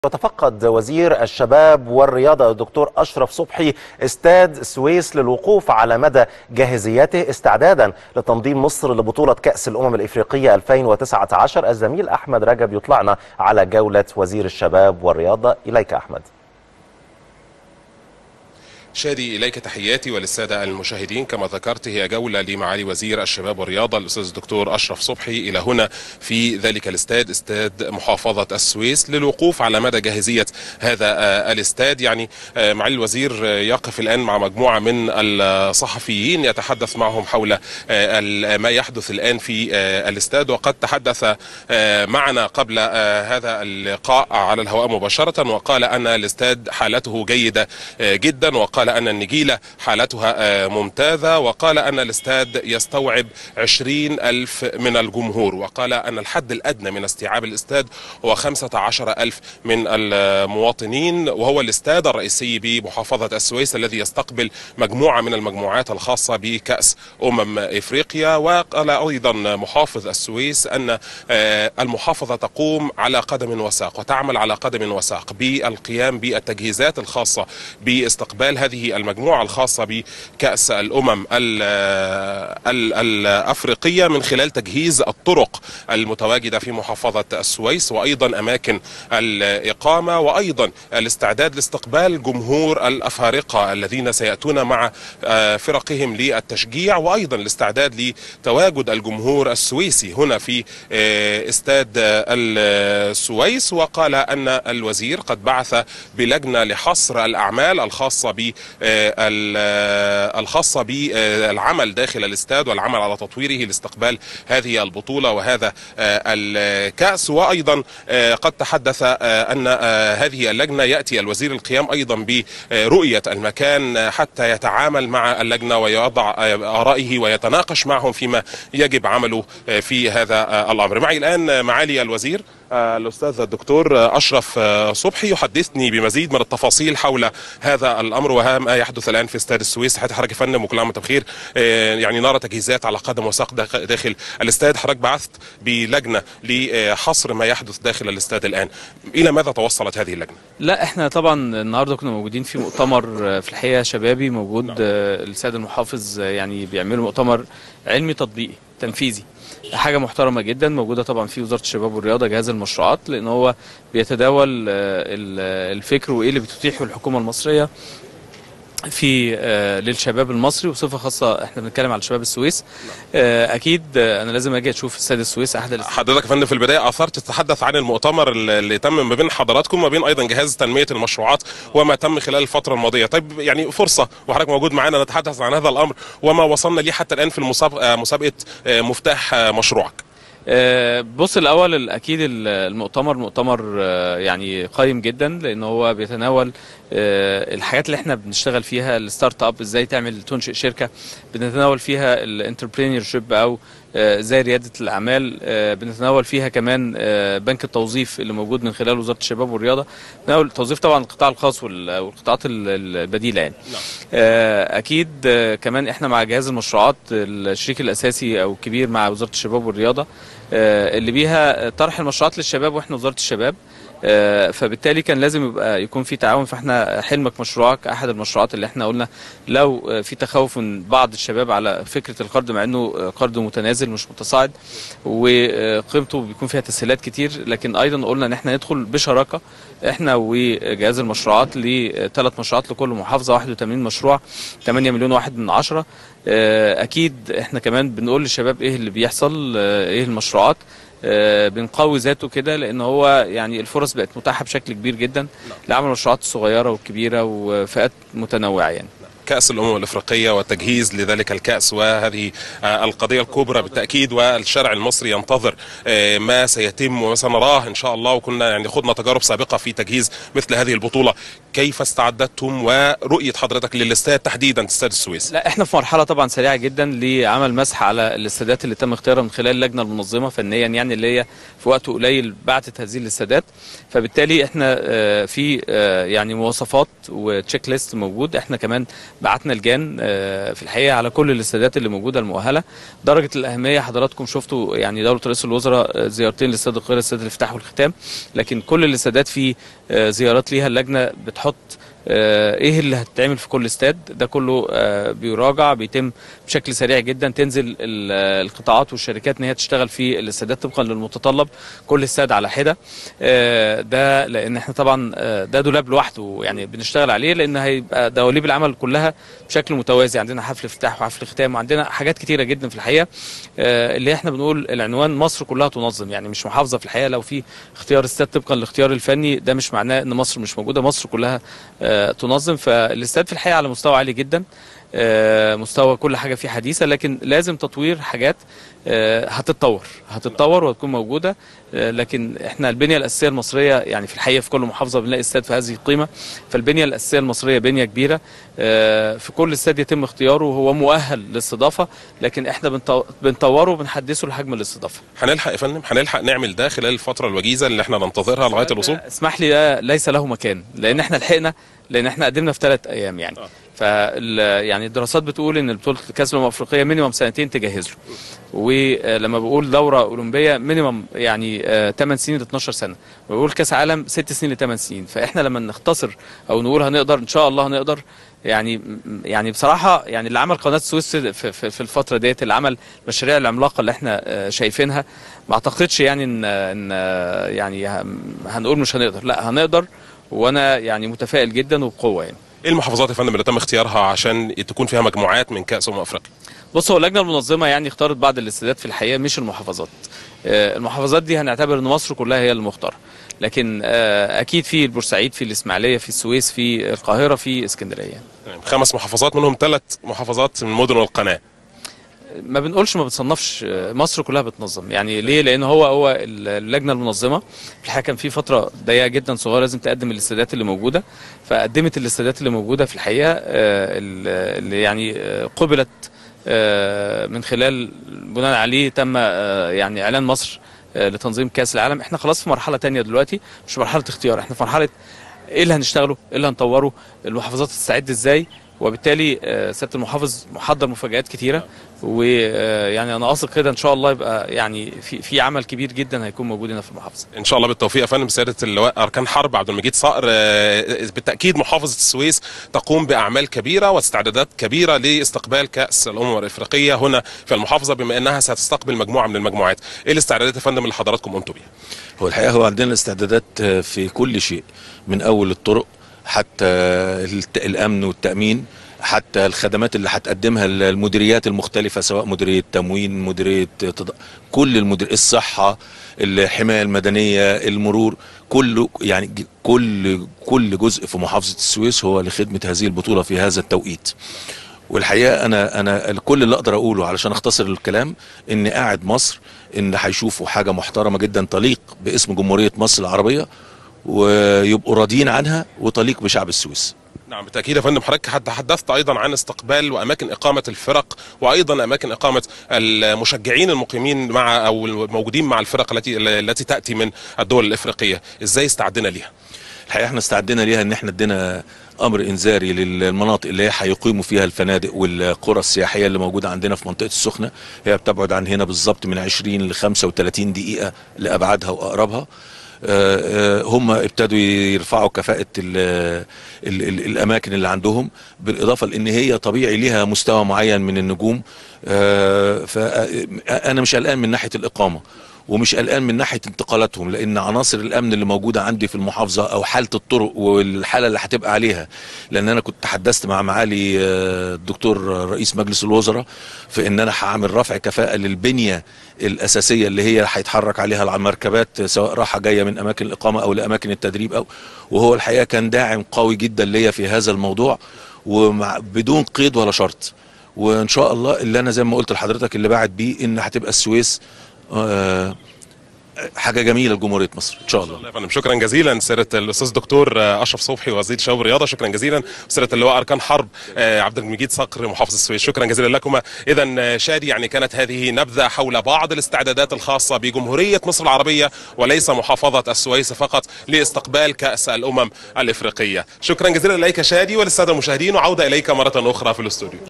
وتفقد وزير الشباب والرياضة الدكتور أشرف صبحي استاد السويس للوقوف على مدى جاهزيته استعدادا لتنظيم مصر لبطولة كأس الأمم الإفريقية 2019 الزميل أحمد رجب يطلعنا على جولة وزير الشباب والرياضة إليك أحمد شادي إليك تحياتي وللسادة المشاهدين كما ذكرت هي جولة لمعالي وزير الشباب والرياضة الأستاذ الدكتور أشرف صبحي إلى هنا في ذلك الاستاد استاد محافظة السويس للوقوف على مدى جاهزية هذا الاستاد يعني معالي الوزير يقف الآن مع مجموعة من الصحفيين يتحدث معهم حول ما يحدث الآن في الاستاد وقد تحدث معنا قبل هذا اللقاء على الهواء مباشرة وقال أن الاستاد حالته جيدة جدا وقال أن النجيلة حالتها ممتازة وقال أن الاستاد يستوعب عشرين ألف من الجمهور وقال أن الحد الأدنى من استيعاب الاستاد هو خمسة عشر ألف من المواطنين وهو الاستاد الرئيسي بمحافظة السويس الذي يستقبل مجموعة من المجموعات الخاصة بكأس أمم إفريقيا وقال أيضا محافظ السويس أن المحافظة تقوم على قدم وساق وتعمل على قدم وساق بالقيام بالتجهيزات الخاصة باستقبال هذه المجموعة الخاصة بكأس الأمم الأفريقية من خلال تجهيز الطرق المتواجدة في محافظة السويس وأيضا أماكن الإقامة وأيضا الاستعداد لاستقبال جمهور الأفارقة الذين سيأتون مع فرقهم للتشجيع وأيضا الاستعداد لتواجد الجمهور السويسي هنا في استاد السويس وقال أن الوزير قد بعث بلجنة لحصر الأعمال الخاصة ب الخاصة بالعمل داخل الاستاد والعمل على تطويره لاستقبال هذه البطولة وهذا الكأس وأيضا قد تحدث أن هذه اللجنة يأتي الوزير القيام أيضا برؤية المكان حتى يتعامل مع اللجنة ويضع آرائه ويتناقش معهم فيما يجب عمله في هذا الأمر معي الآن معالي الوزير الأستاذ الدكتور أشرف صبحي يحدثني بمزيد من التفاصيل حول هذا الأمر وما يحدث الآن في استاد السويس حتى حضرتك فندم وكل عام وانت بخير يعني نرى تجهيزات على قدم وساق داخل الاستاد حضرتك بعثت بلجنة لحصر ما يحدث داخل الاستاد الآن إلى ماذا توصلت هذه اللجنة؟ لا احنا طبعا النهارده كنا موجودين في مؤتمر في الحقيقة شبابي موجود نعم. السيد المحافظ يعني بيعملوا مؤتمر علمي تطبيقي تنفيذي حاجه محترمه جدا موجوده طبعا في وزاره الشباب والرياضه جهاز المشروعات لان هو بيتداول الفكر وايه اللي بتتيحه الحكومه المصريه في آه للشباب المصري وبصفه خاصه احنا بنتكلم على شباب السويس آه اكيد آه انا لازم اجي اشوف استاد السويس احد حضرتك يا فندم في البدايه اثرت تتحدث عن المؤتمر اللي تم ما بين حضراتكم وما بين ايضا جهاز تنميه المشروعات وما تم خلال الفتره الماضيه طيب يعني فرصه وحضرتك موجود معانا نتحدث عن هذا الامر وما وصلنا ليه حتى الان في المسابقه مسابقه مفتاح مشروعك بص الاول اكيد المؤتمر مؤتمر يعني قيم جدا لان هو بيتناول الحاجات اللي احنا بنشتغل فيها الستارت اب ازاي تعمل تنشئ شركه بنتناول فيها الانتربرينور شيب او زي رياده الاعمال بنتناول فيها كمان بنك التوظيف اللي موجود من خلال وزاره الشباب والرياضه بنتناول التوظيف طبعا القطاع الخاص والقطاعات البديله يعني اكيد كمان احنا مع جهاز المشروعات الشريك الاساسي او الكبير مع وزاره الشباب والرياضه اللي بيها طرح المشروعات للشباب واحنا وزاره الشباب فبالتالي كان لازم يبقى يكون في تعاون فاحنا حلمك مشروعك احد المشروعات اللي احنا قلنا لو في تخوف من بعض الشباب على فكره القرض مع انه قرض متنازل مش متصاعد وقيمته بيكون فيها تسهيلات كتير لكن ايضا قلنا ان احنا ندخل بشراكه احنا وجهاز المشروعات لثلاث مشروعات لكل محافظه 81 مشروع 8 مليون واحد من عشرة اكيد احنا كمان بنقول للشباب ايه اللي بيحصل ايه المشروعات آه بنقوي ذاته كده لان هو يعني الفرص بقت متاحه بشكل كبير جدا لعمل المشروعات الصغيره والكبيره وفئات متنوعه يعني كأس الأمم الأفريقية والتجهيز لذلك الكأس وهذه القضية الكبرى بالتأكيد والشارع المصري ينتظر ما سيتم وما سنراه إن شاء الله وكنا يعني خضنا تجارب سابقة في تجهيز مثل هذه البطولة كيف استعدتم ورؤية حضرتك للاستاد تحديدا استاد السويس لا احنا في مرحلة طبعا سريعة جدا لعمل مسح على الاستادات اللي تم اختيارها من خلال اللجنة المنظمة فنيا يعني اللي هي في وقت قليل بعتت هذه الاستادات فبالتالي احنا في يعني مواصفات وتشيك ليست موجود احنا كمان بعتنا لجان آه، في الحقيقه على كل الاستادات اللي موجوده المؤهله درجه الاهميه حضراتكم شفتوا يعني دوله رئيس الوزراء آه، زيارتين لاستاد القاهره استاد الافتتاح والختام لكن كل الاستادات في آه، زيارات ليها اللجنه بتحط آه، ايه اللي هتتعمل في كل استاد ده كله آه، بيراجع بيتم بشكل سريع جدا تنزل ال- آه، القطاعات والشركات ان هي تشتغل في الاستادات طبقا للمتطلب كل استاد على حده آه، ده لان احنا طبعا آه، ده دولاب لوحده يعني بنشتغل عليه لان هيبقى دواليب العمل كلها بشكل متوازي عندنا حفل افتتاح وحفل ختام وعندنا حاجات كتيره جدا في الحقيقه آه، اللي احنا بنقول العنوان مصر كلها تنظم يعني مش محافظه في الحقيقه لو في اختيار استاد طبقا للاختيار الفني ده مش معناه ان مصر مش موجوده مصر كلها آه، تنظم فالاستاد في الحقيقه على مستوى عالي جدا آه، مستوى كل حاجه فيه حديثه لكن لازم تطوير حاجات آه، هتتطور هتتطور وهتكون موجوده آه، لكن احنا البنيه الاساسيه المصريه يعني في الحقيقه في كل محافظه بنلاقي استاد في هذه القيمه فالبنيه الاساسيه المصريه بنيه كبيره آه، في كل استاد يتم اختياره وهو مؤهل للاستضافه لكن احنا بنطو- بنطوره وبنحدثه لحجم الاستضافه هنلحق يا فندم هنلحق نعمل ده خلال الفتره الوجيزه اللي احنا ننتظرها لغايه الوصول اسمح لي ده ليس له مكان لان احنا لحقنا لان احنا قدمنا في ثلاث ايام يعني آه. فال يعني الدراسات بتقول ان بطوله كاس الامم الافريقيه مينيمم سنتين تجهز له ولما بقول دوره اولمبيه مينيمم يعني 8 سنين ل 12 سنه بقول كاس عالم 6 سنين ل 8 سنين فاحنا لما نختصر او نقول هنقدر ان شاء الله هنقدر يعني يعني بصراحه يعني اللي عمل قناه السويس في, في, في الفتره ديت اللي عمل المشاريع العملاقه اللي احنا آه، شايفينها ما اعتقدش يعني ان ان آه، يعني هم- هنقول مش هنقدر لا هنقدر وانا يعني متفائل جدا وبقوه يعني ايه المحافظات يا فندم اللي تم اختيارها عشان تكون فيها مجموعات من كاس امم افريقيا بص هو اللجنه المنظمه يعني اختارت بعض الاستادات في الحقيقه مش المحافظات آه، المحافظات دي هنعتبر ان مصر كلها هي المختاره لكن آه، اكيد في البورسعيد في الاسماعيليه في السويس في القاهره في اسكندريه يعني. يعني خمس محافظات منهم ثلاث محافظات من مدن القناه ما بنقولش ما بتصنفش آه، مصر كلها بتنظم يعني ليه لان هو هو اللجنه المنظمه في الحقيقه كان في فتره ضيقه جدا صغيره لازم تقدم الاستادات اللي موجوده فقدمت الاستادات اللي موجوده في الحقيقه آه، اللي يعني آه، قبلت آه، من خلال بناء عليه تم آه، يعني اعلان مصر آه، لتنظيم كاس العالم احنا خلاص في مرحله تانية دلوقتي مش مرحله اختيار احنا في مرحله ايه اللي هنشتغله ايه اللي هنطوره المحافظات تستعد ازاي وبالتالي آه، سياده المحافظ محضر مفاجآت كتيره ويعني انا واثق كده ان شاء الله يبقى يعني في في عمل كبير جدا هيكون موجود هنا في المحافظه ان شاء الله بالتوفيق يا فندم سياده اللواء اركان حرب عبد المجيد صقر آه، بالتاكيد محافظه السويس تقوم باعمال كبيره واستعدادات كبيره لاستقبال كاس الامم الافريقيه هنا في المحافظه بما انها ستستقبل مجموعه من المجموعات ايه الاستعدادات يا فندم اللي حضراتكم قمتوا بيها هو الحقيقه هو عندنا استعدادات في كل شيء من اول الطرق حتى الت- الامن والتامين حتى الخدمات اللي هتقدمها المديريات المختلفه سواء مديريه تموين مديريه تض... كل المدير الصحه الحمايه المدنيه المرور كل يعني ج- كل كل جزء في محافظه السويس هو لخدمه هذه البطوله في هذا التوقيت والحقيقه انا انا كل اللي اقدر اقوله علشان اختصر الكلام ان قاعد مصر ان هيشوفوا حاجه محترمه جدا تليق باسم جمهوريه مصر العربيه ويبقوا راضيين عنها وتليق بشعب السويس نعم بالتاكيد يا فندم حضرتك تحدثت ايضا عن استقبال واماكن اقامه الفرق وايضا اماكن اقامه المشجعين المقيمين مع او الموجودين مع الفرق التي التي تاتي من الدول الافريقيه ازاي استعدنا ليها الحقيقه احنا استعدينا ليها ان احنا ادينا امر انذاري للمناطق اللي هي هيقيموا فيها الفنادق والقرى السياحيه اللي موجوده عندنا في منطقه السخنه هي بتبعد عن هنا بالظبط من 20 ل 35 دقيقه لابعادها واقربها آه، آه، هم ابتدوا يرفعوا كفاءة ال ال ال الأماكن اللي عندهم بالإضافة لأن هي طبيعي ليها مستوى معين من النجوم فأنا مش قلقان من ناحية الإقامة ومش قلقان من ناحيه انتقالاتهم لان عناصر الامن اللي موجوده عندي في المحافظه او حاله الطرق والحاله اللي هتبقى عليها لان انا كنت تحدثت مع معالي آه، الدكتور رئيس مجلس الوزراء في ان انا هعمل رفع كفاءه للبنيه الاساسيه اللي هي هيتحرك عليها المركبات سواء راحه جايه من اماكن الاقامه او لاماكن التدريب او وهو الحقيقه كان داعم قوي جدا ليا في هذا الموضوع وبدون قيد ولا شرط وان شاء الله اللي انا زي ما قلت لحضرتك اللي بعد بيه ان هتبقى السويس آه، حاجه جميله لجمهوريه مصر ان شاء الله الله يا فندم شكرا جزيلا سياده الاستاذ الدكتور اشرف صبحي وزير الشباب والرياضه شكرا جزيلا سياده اللواء اركان حرب آه، عبد المجيد صقر محافظ السويس شكرا جزيلا لكما اذا شادي يعني كانت هذه نبذه حول بعض الاستعدادات الخاصه بجمهوريه مصر العربيه وليس محافظه السويس فقط لاستقبال كاس الامم الافريقيه شكرا جزيلا اليك شادي وللساده المشاهدين وعوده اليك مره اخرى في الاستوديو